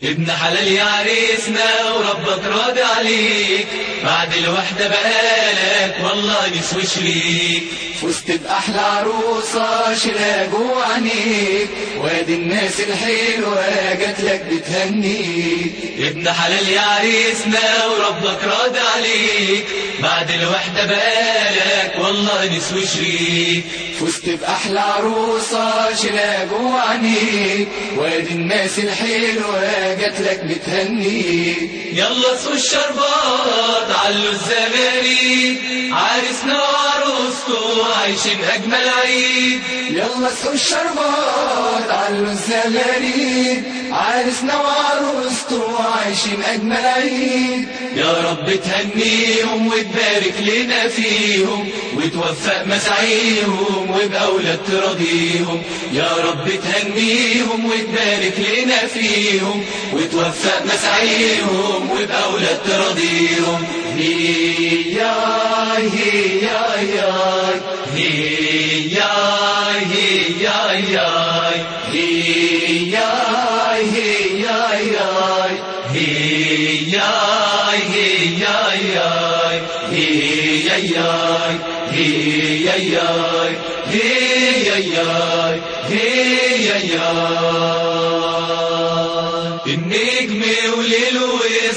ابن حلال يا عريسنا وربك راضي عليك بعد الوحدة بقالك والله نسوي شريك فزت بأحلى عروسة شلا جوه عينيك وادي الناس الحلوة جات لك بتهنيك ابن حلال يا عريسنا وربك راضي عليك بعد الوحدة بقالك والله نسوي شريك فزت بأحلى عروسة شلا جوه عينيك وادي الناس الحلوة جات لك بتهنيك يلا سووا الشربات علوا الزماريد عريسنا وعروسته عايشين أجمل عيد يلا سووا الشربات علوا الزماريد عرسنا وعروسته عايشين أجمل عيد يا رب تهنيهم وتبارك لنا فيهم وتوفق مسعيهم وبأولاد ترضيهم يا رب تهنيهم وتبارك لنا فيهم وتوفق مسعيهم وبأولاد ترضيهم هي يا هي يا يا هي يا هي يا يا هي يا هي يا يا هي يا هي يا يا هي يا يا هي يا يا هي يا يا هي يا يا النجم وليله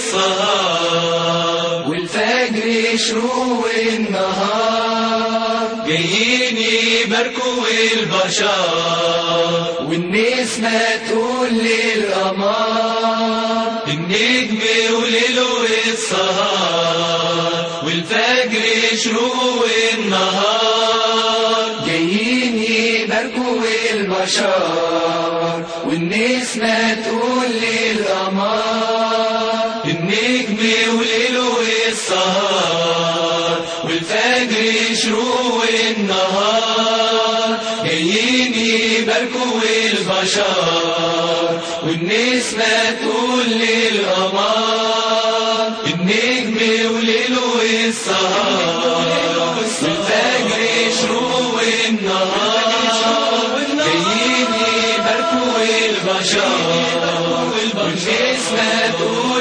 السهر والفجر يشروق النهار جايين يباركوا البشر والنسمة تقول للقمر النجم وليله السهر والفجر يشروق النهار جايين يباركوا البشر والنسمة تقول للقمر النجم وليله السهر والفجر يشروق النهار جايين يباركوا البشر والنسمة تقول للقمر النجم وليله السهر والفجر يشروق النهار جايين يباركوا البشر والنسمة تقول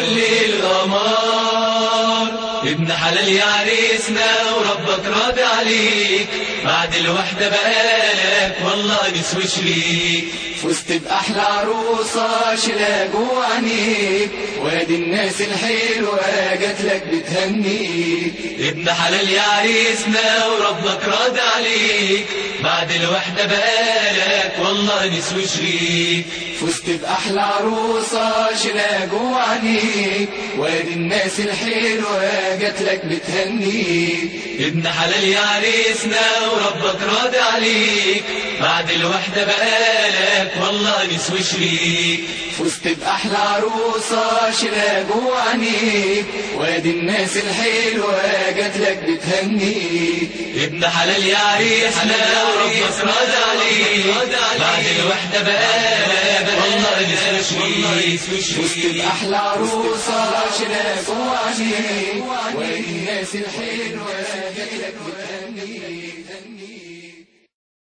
للقمر ابن حلال يا عريسنا وربك راضي عليك بعد الوحدة بقالك والله نسوي شريك فزت بأحلى عروسة شلا جوه عينيك وادي الناس الحلوة جات لك بتهنيك ابن حلال يا عريسنا وربك راضي عليك بعد الوحدة بقالك والله نسوي شريك فزت بأحلى عروسة شلا جوه عينيك وادي الناس الحلوة جات لك بتهنيك ابن حلال يا عريسنا وربك راضي عليك بعد الوحدة بقالك والله نسوي شريك فزت بأحلى عروسة شلا جوه عينيك وادي الناس الحلوة جات لك بتهنيك ابن حلال يا عريسنا وربك راضي عليك بعد الوحدة بقالك والله نسوي شريك فزت بأحلى عروسة شلا جوه عينيك وادي الناس الحلوة جات لك بتهنيك